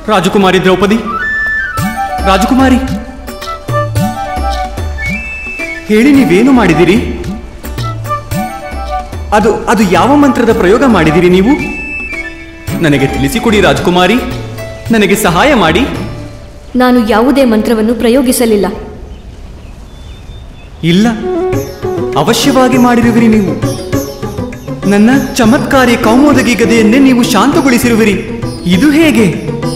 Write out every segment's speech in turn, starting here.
ರಾಜಕುಮಾರಿ ದ್ರೌಪದಿ ರಾಜಕುಮಾರಿ ಹೇಳಿ ನೀವೇನು ಮಾಡಿದಿರಿ ಅದು ಅದು ಯಾವ ಮಂತ್ರದ ಪ್ರಯೋಗ ಮಾಡಿದಿರಿ ನೀವು ನನಗೆ ತಿಳಿಸಿಕೊಡಿ ರಾಜಕುಮಾರಿ ನನಗೆ ಸಹಾಯ ಮಾಡಿ ನಾನು ಯಾವುದೇ ಮಂತ್ರವನ್ನು ಪ್ರಯೋಗಿಸಲಿಲ್ಲ ಇಲ್ಲ ಅವಶ್ಯವಾಗಿ ಮಾಡಿರುವಿರಿ ನೀವು ನನ್ನ ಚಮತ್ಕಾರಿ ಕೌಮೋದಗಿ ಗದೆಯನ್ನೇ ನೀವು ಶಾಂತಗೊಳಿಸಿರುವಿರಿ ಇದು ಹೇಗೆ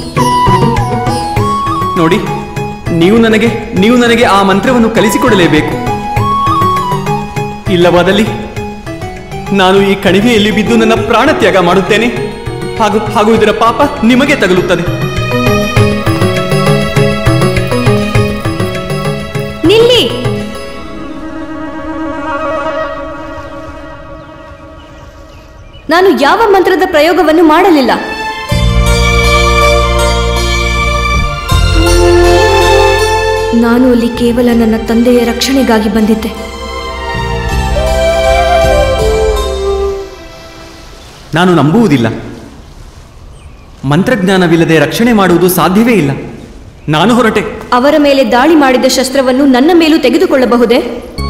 ನೋಡಿ ನೀವು ನನಗೆ ನೀವು ನನಗೆ ಆ ಮಂತ್ರವನ್ನು ಕಲಿಸಿಕೊಡಲೇಬೇಕು ಇಲ್ಲವಾದಲ್ಲಿ ನಾನು ಈ ಕಣಿವೆಯಲ್ಲಿ ಬಿದ್ದು ನನ್ನ ಪ್ರಾಣ ತ್ಯಾಗ ಮಾಡುತ್ತೇನೆ ಹಾಗೂ ಹಾಗೂ ಇದರ ಪಾಪ ನಿಮಗೆ ತಗಲುತ್ತದೆ ನಿಲ್ಲಿ ನಾನು ಯಾವ ಮಂತ್ರದ ಪ್ರಯೋಗವನ್ನು ಮಾಡಲಿಲ್ಲ ನಾನು ಅಲ್ಲಿ ಕೇವಲ ನನ್ನ ತಂದೆಯ ರಕ್ಷಣೆಗಾಗಿ ಬಂದಿದ್ದೆ ನಾನು ನಂಬುವುದಿಲ್ಲ ಮಂತ್ರಜ್ಞಾನವಿಲ್ಲದೆ ರಕ್ಷಣೆ ಮಾಡುವುದು ಸಾಧ್ಯವೇ ಇಲ್ಲ ನಾನು ಹೊರಟೆ ಅವರ ಮೇಲೆ ದಾಳಿ ಮಾಡಿದ ಶಸ್ತ್ರವನ್ನು ನನ್ನ ಮೇಲೂ ತೆಗೆದುಕೊಳ್ಳಬಹುದೇ